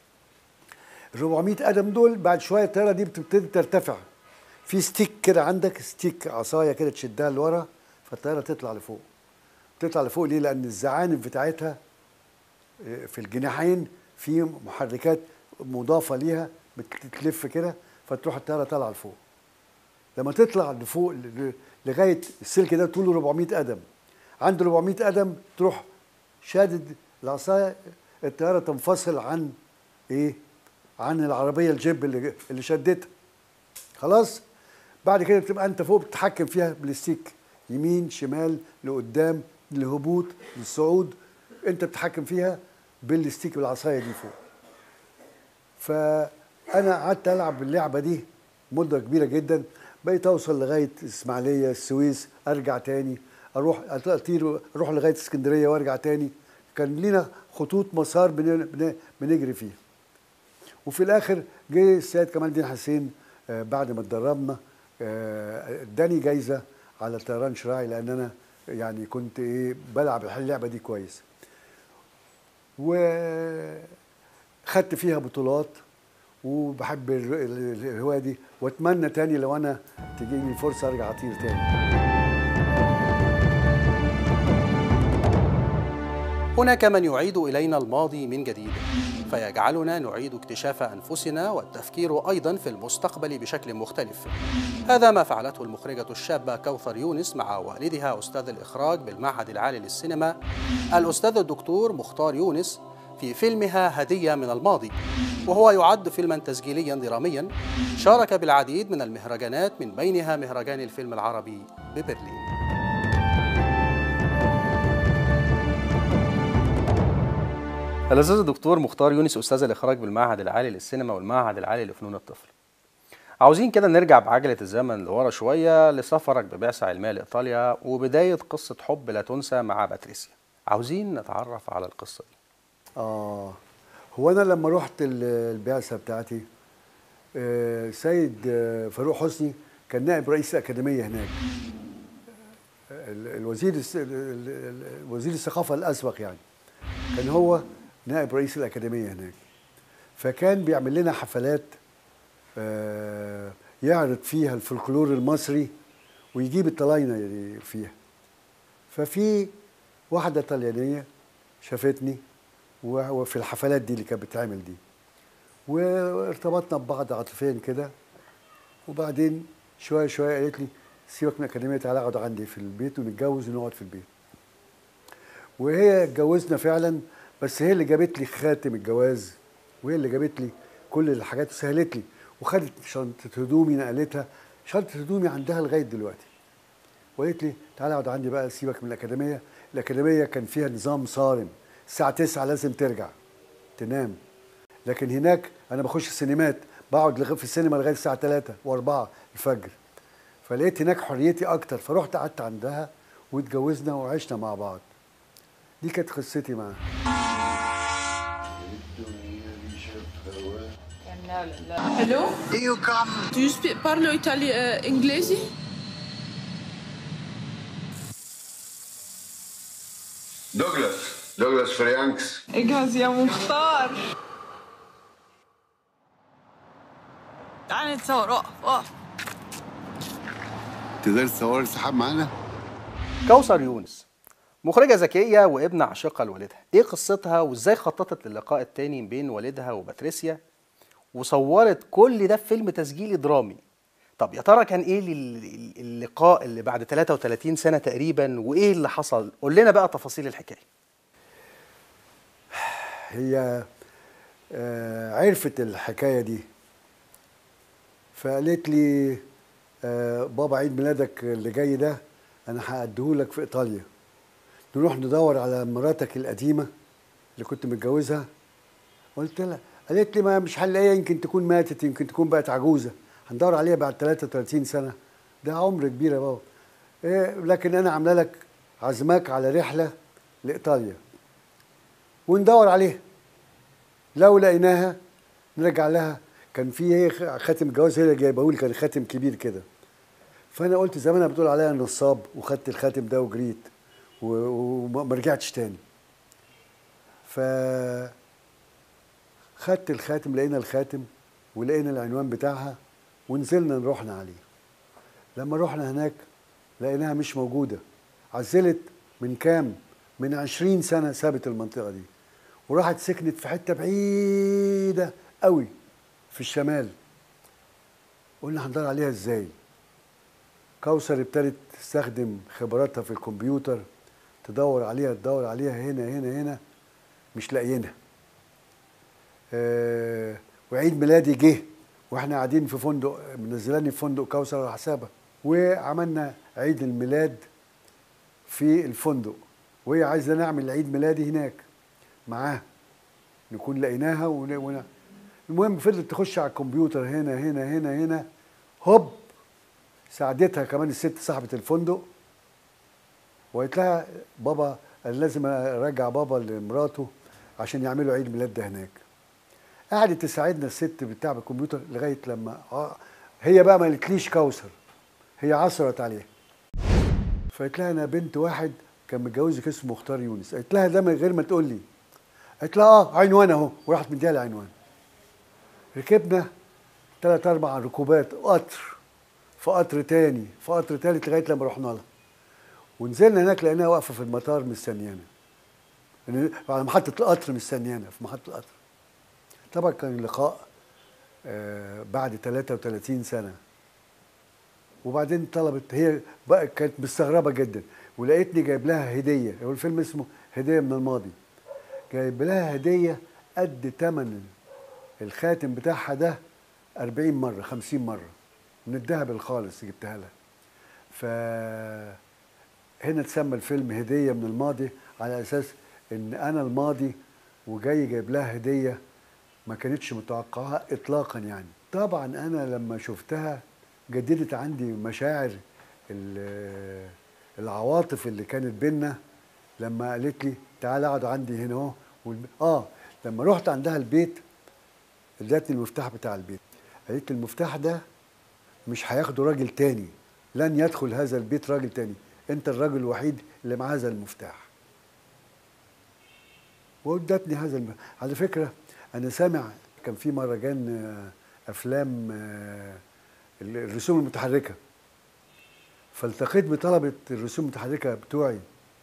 ال 400 قدم دول بعد شويه الطياره دي بتبتدي ترتفع في ستيك كده عندك ستيك عصايه كده تشدها لورا فالطياره تطلع لفوق تطلع لفوق ليه لان الزعانف بتاعتها آه، في الجناحين في محركات مضافه ليها بتلف كده فتروح الطياره طالعه لفوق لما تطلع لفوق ل- لغايه السلك ده طوله 400 قدم عند 400 قدم تروح شادد العصايه الطياره تنفصل عن ايه عن العربيه الجيب اللي اللي شدتها خلاص بعد كده بتبقى انت فوق بتتحكم فيها بالستيك يمين شمال لقدام للهبوط للصعود انت بتتحكم فيها بالستيك بالعصايه دي فوق فانا قعدت العب اللعبه دي مده كبيره جدا بقيت اوصل لغايه الاسماعيليه السويس ارجع تاني اروح اطير اروح لغايه اسكندريه وارجع تاني كان لينا خطوط مسار بن- بن- بنجري فيها وفي الاخر جه السيد كمال الدين حسين آه، بعد ما اتدربنا آه، اداني جايزه على الطيران شراعي لان انا يعني كنت ايه بلعب اللعبه دي كويس وخدت فيها بطولات وبحب ال- ال- الهوايه دي واتمنى تاني لو انا تجيني فرصه ارجع اطير تاني هناك من يعيد إلينا الماضي من جديد فيجعلنا نعيد اكتشاف أنفسنا والتفكير أيضا في المستقبل بشكل مختلف هذا ما فعلته المخرجة الشابة كوثر يونس مع والدها أستاذ الإخراج بالمعهد العالي للسينما الأستاذ الدكتور مختار يونس في فيلمها هدية من الماضي وهو يعد فيلما تسجيليا دراميا شارك بالعديد من المهرجانات من بينها مهرجان الفيلم العربي ببرلين الأستاذ الدكتور مختار يونس أستاذ الإخراج بالمعهد العالي للسينما والمعهد العالي لفنون الطفل. عاوزين كده نرجع بعجلة الزمن لورا شوية لسفرك ببعثة علمية لإيطاليا وبداية قصة حب لا تنسى مع باتريسيا. عاوزين نتعرف على القصة دي. اه هو انا لما رحت ال- البعثه بتاعتي آه، سيد آه، فاروق حسني كان نائب رئيس الاكاديميه هناك ال- الوزير الس- ال- ال- ال- وزير الثقافه الاسبق يعني كان هو نائب رئيس الاكاديميه هناك فكان بيعمل لنا حفلات آه، يعرض فيها الفولكلور المصري ويجيب الطلاينه يعني فيها ففي واحده طليانيه شافتني و- وفي الحفلات دي اللي كانت بتتعمل دي وارتبطنا ببعض عاطفيا كده وبعدين شويه شويه قالت لي سيبك من الاكاديميه تعالى اقعد عندي في البيت ونتجوز ونقعد في البيت وهي اتجوزنا فعلا بس هي اللي جابت لي خاتم الجواز وهي اللي جابت لي كل الحاجات وسهلت لي وخدت شنطه هدومي نقلتها شنطه هدومي عندها لغايه دلوقتي وقالت لي تعالى اقعد عندي بقى سيبك من الاكاديميه الاكاديميه كان فيها نظام صارم الساعه 9 لازم ترجع تنام لكن هناك انا بخش السينمات بقعد لغ- في السينما لغايه الساعه 3 و4 الفجر فلقيت هناك حريتي اكتر فرحت قعدت عندها واتجوزنا وعشنا مع بعض دي كانت قصتي معاها Hello? Do you come? Do you speak parlo itali uh, inglesi? Douglas. Douglas Franks. اجهز يا مختار تعالى نتصور اقف اقف تقدر تصور السحاب معانا؟ كوثر يونس مخرجة ذكية وابن عاشقة لوالدها ايه قصتها وازاي خططت للقاء التاني بين والدها وباتريسيا وصورت كل ده في فيلم تسجيلي درامي طب يا ترى كان ايه ال- اللقاء اللي بعد 33 سنة تقريبا وايه اللي حصل قول لنا بقى تفاصيل الحكاية هي آه، عرفت الحكايه دي فقالت لي آه، بابا عيد ميلادك اللي جاي ده انا هأديهولك في ايطاليا نروح ندور على مراتك القديمه اللي كنت متجوزها قلت لها قالت لي ما مش هنلاقيها يمكن تكون ماتت يمكن تكون بقت عجوزه هندور عليها بعد 33 سنه ده عمر كبير يا بابا إيه لكن انا عامله لك عزماك على رحله لايطاليا وندور عليها لو لقيناها نرجع لها كان في هي خاتم الجواز هي اللي جايبه لي كان خاتم كبير كده فانا قلت زمانها بتقول عليا نصاب وخدت الخاتم ده وجريت و- و- وما رجعتش تاني ف خدت الخاتم لقينا الخاتم ولقينا العنوان بتاعها ونزلنا نروحنا عليه لما رحنا هناك لقيناها مش موجودة عزلت من كام من عشرين سنة سابت المنطقة دي وراحت سكنت في حتة بعيدة قوي في الشمال قلنا هندور عليها ازاي كوثر ابتدت تستخدم خبراتها في الكمبيوتر تدور عليها تدور عليها هنا هنا هنا مش لاقيينها آه وعيد ميلادي جه واحنا قاعدين في فندق منزلاني في فندق كوثر على حسابها وعملنا عيد الميلاد في الفندق وهي عايزه نعمل عيد ميلادي هناك معاها نكون لقيناها ون... ون... المهم فضلت تخش على الكمبيوتر هنا هنا هنا هنا هوب ساعدتها كمان الست صاحبه الفندق وقالت لها بابا انا لازم ارجع بابا لمراته عشان يعملوا عيد ميلاد ده هناك قعدت تساعدنا الست بتاع الكمبيوتر لغايه لما آه، هي بقى ما قالتليش كوثر هي عثرت عليها فقالت لها انا بنت واحد كان متجوزك اسمه مختار يونس قالت لها ده من غير ما تقول لي قالت لها اه عنوان اهو وراحت مديها لي عنوان ركبنا ثلاث اربع ركوبات قطر في قطر تاني في قطر تالت لغايه لما رحنا لها ونزلنا هناك لقيناها واقفه في المطار مستنيانا يعني على محطه القطر مستنيانا في محطه القطر طبعا كان لقاء آه، بعد 33 سنه وبعدين طلبت هي بقى كانت مستغربه جدا ولقيتني جايب لها هديه هو الفيلم اسمه هديه من الماضي جايب لها هديه قد ثمن الخاتم بتاعها ده 40 مره 50 مره من الذهب الخالص جبتها لها ف هنا اتسمى الفيلم هديه من الماضي على اساس ان انا الماضي وجاي جايب لها هديه ما كانتش متوقعه اطلاقا يعني طبعا انا لما شفتها جددت عندي مشاعر ال- العواطف اللي كانت بينا لما قالت لي تعالى اقعد عندي هنا اهو والب- اه لما رحت عندها البيت ادتني المفتاح بتاع البيت قالت لي المفتاح ده مش هياخده راجل تاني لن يدخل هذا البيت راجل تاني انت الراجل الوحيد اللي معاه هذا المفتاح وادتني هذا الم... على فكره انا سامع كان في مهرجان آه، افلام آه، الرسوم المتحركه فالتقيت بطلبه الرسوم المتحركه بتوعي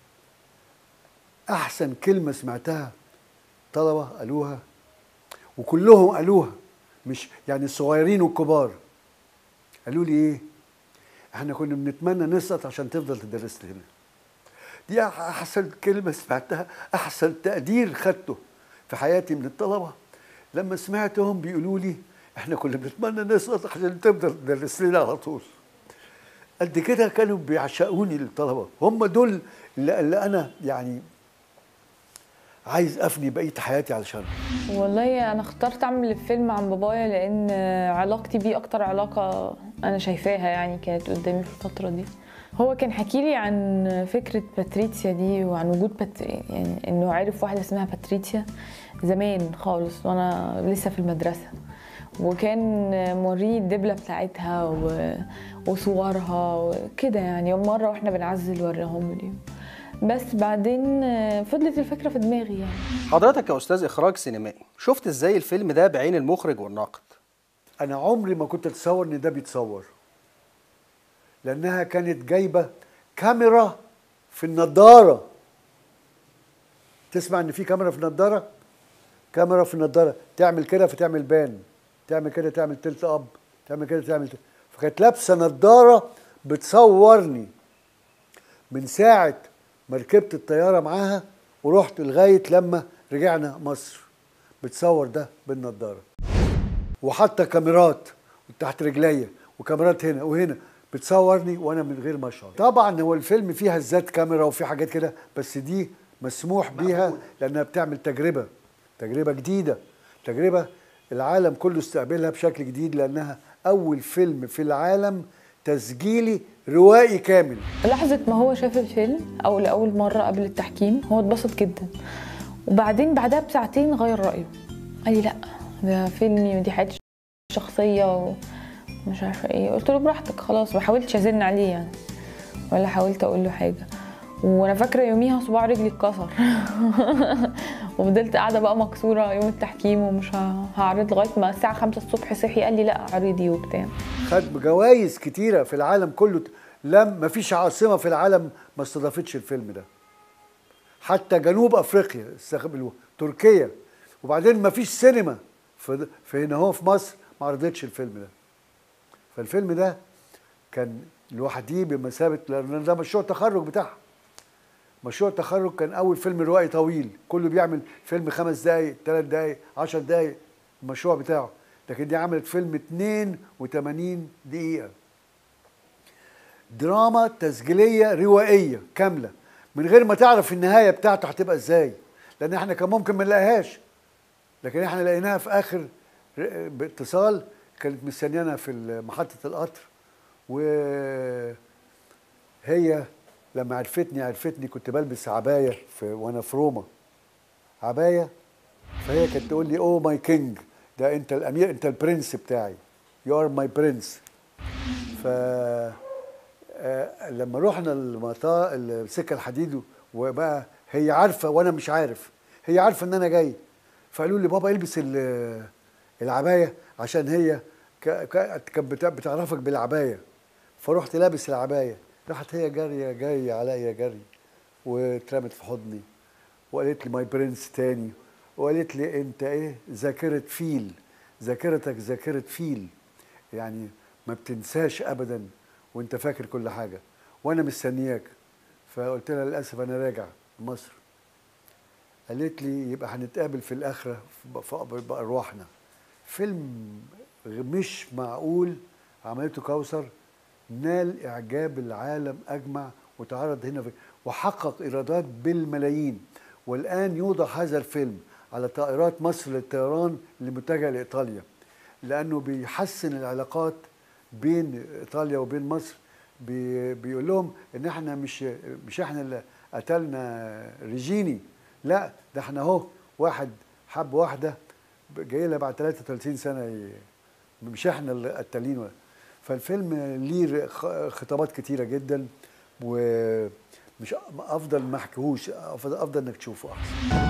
احسن كلمه سمعتها طلبه قالوها وكلهم قالوها مش يعني الصغيرين والكبار قالوا لي ايه احنا كنا بنتمنى نسقط عشان تفضل تدرس لنا دي احسن كلمه سمعتها احسن تقدير خدته في حياتي من الطلبه لما سمعتهم بيقولوا لي احنا كنا بنتمنى نسقط عشان تفضل تدرس لنا على طول قد كده كانوا بيعشقوني الطلبه هم دول اللي, اللي انا يعني عايز افني بقيه حياتي علشان والله انا اخترت اعمل الفيلم عن بابايا لان علاقتي بيه اكتر علاقه انا شايفاها يعني كانت قدامي في الفتره دي هو كان حكي لي عن فكره باتريتيا دي وعن وجود بات... يعني انه عرف واحده اسمها باتريتيا زمان خالص وانا لسه في المدرسه وكان موريني الدبله بتاعتها و... وصورها وكده يعني مره واحنا بنعزل وراهم لي بس بعدين فضلت الفكره في دماغي يعني حضرتك كأستاذ إخراج سينمائي شفت إزاي الفيلم ده بعين المخرج والناقد انا عمري ما كنت اتصور ان ده بيتصور لانها كانت جايبه كاميرا في النضاره تسمع ان في كاميرا في النضاره كاميرا في النضاره تعمل كده فتعمل بان تعمل كده تعمل تلت اب تعمل كده تعمل تلت. فكانت لابسه نضاره بتصورني من ساعه ما ركبت الطياره معاها ورحت لغايه لما رجعنا مصر بتصور ده بالنضاره وحاطه كاميرات تحت رجليا وكاميرات هنا وهنا بتصورني وانا من غير ما اشعر طبعا هو الفيلم فيه هزات كاميرا وفي حاجات كده بس دي مسموح بيها لانها بتعمل تجربه تجربه جديده تجربه العالم كله استقبلها بشكل جديد لانها اول فيلم في العالم تسجيلي روائي كامل لحظة ما هو شاف الفيلم أو لأول مرة قبل التحكيم هو اتبسط جدا وبعدين بعدها بساعتين غير رأيه قال لي لأ ده فيلمي ودي حياتي الشخصية ومش عارفة ايه قلت له براحتك خلاص ما حاولتش أزن عليه يعني ولا حاولت أقول له حاجة وانا فاكره يوميها صباع رجلي اتكسر وفضلت قاعده بقى مكسوره يوم التحكيم ومش ه- هعرض لغايه ما الساعه 5 الصبح صحي قال لي لا عرضي وبتاع خد جوائز كتيره في العالم كله لم ما فيش عاصمه في العالم ما استضافتش الفيلم ده حتى جنوب افريقيا استقبلوه تركيا وبعدين ما فيش سينما في, في هنا هو في مصر ما عرضتش الفيلم ده فالفيلم ده كان لوحديه بمثابه لان ده مشروع تخرج بتاعها مشروع التخرج كان اول فيلم روائي طويل كله بيعمل فيلم خمس دقايق ثلاث دقايق عشر دقايق المشروع بتاعه لكن دي عملت فيلم 82 دقيقة دراما تسجيلية روائية كاملة من غير ما تعرف النهاية بتاعته هتبقى ازاي لان احنا كان ممكن ما نلاقيهاش لكن احنا لقيناها في اخر ر- باتصال كانت مستنيانا في محطة القطر وهي لما عرفتني عرفتني كنت بلبس عباية في وانا في روما عباية فهي كانت تقول لي اوه ماي كينج ده انت الامير انت البرنس بتاعي يو ار ماي برنس ف آه، لما رحنا المطار السكه الحديد وبقى هي عارفه وانا مش عارف هي عارفه ان انا جاي فقالوا لي بابا البس ال- العبايه عشان هي ك- ك- كانت بتع- بتعرفك بالعبايه فرحت لابس العبايه راحت هي جاريه جايه عليا جري واترمت في حضني وقالت لي ماي برنس تاني وقالت لي انت ايه ذاكره فيل ذاكرتك ذاكره فيل يعني ما بتنساش ابدا وانت فاكر كل حاجه وانا مستنياك فقلت لها للاسف انا راجع مصر قالت لي يبقى هنتقابل في الاخره في- في- بارواحنا فيلم مش معقول عملته كوثر نال اعجاب العالم اجمع وتعرض هنا في وحقق ايرادات بالملايين والان يوضع هذا الفيلم على طائرات مصر للطيران اللي متجهه لايطاليا لانه بيحسن العلاقات بين ايطاليا وبين مصر بي بيقول لهم ان احنا مش مش احنا اللي قتلنا ريجيني لا ده احنا اهو واحد حب واحده جاي لها بعد 33 سنه ي- مش احنا اللي قتالين ولا فالفيلم ليه خ- خطابات كتيره جدا ومش افضل ما احكيهوش افضل افضل انك تشوفه احسن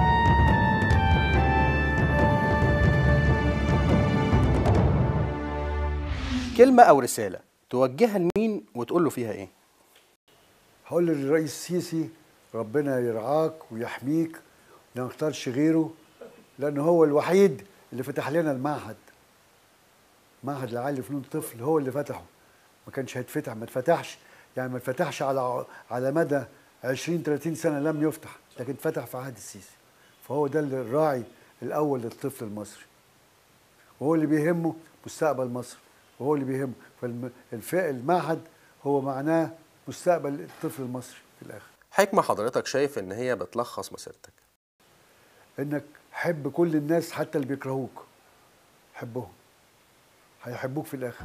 كلمة أو رسالة توجهها لمين وتقول له فيها إيه؟ هقول للرئيس السيسي ربنا يرعاك ويحميك لا نختارش غيره لأن هو الوحيد اللي فتح لنا المعهد معهد العالي لفنون الطفل هو اللي فتحه ما كانش هيتفتح ما اتفتحش يعني ما اتفتحش على على مدى 20 30 سنه لم يفتح لكن اتفتح في عهد السيسي فهو ده اللي الراعي الاول للطفل المصري وهو اللي بيهمه مستقبل مصر وهو اللي بيهمه فالمعهد هو معناه مستقبل الطفل المصري في الاخر حكمة حضرتك شايف إن هي بتلخص مسيرتك انك حب كل الناس حتى اللي بيكرهوك حبهم هيحبوك في الاخر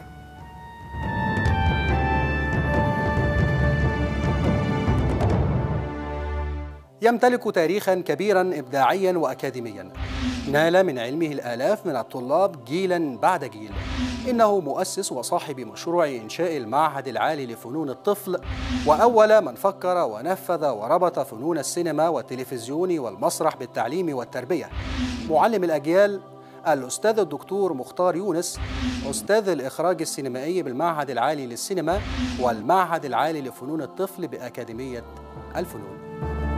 يمتلك تاريخا كبيرا إبداعيا وأكاديميا نال من علمه الآلاف من الطلاب جيلا بعد جيل إنه مؤسس وصاحب مشروع إنشاء المعهد العالي لفنون الطفل وأول من فكر ونفذ وربط فنون السينما والتلفزيون والمسرح بالتعليم والتربية معلم الأجيال الأستاذ الدكتور مختار يونس أستاذ الإخراج السينمائي بالمعهد العالي للسينما والمعهد العالي لفنون الطفل بأكاديمية الفنون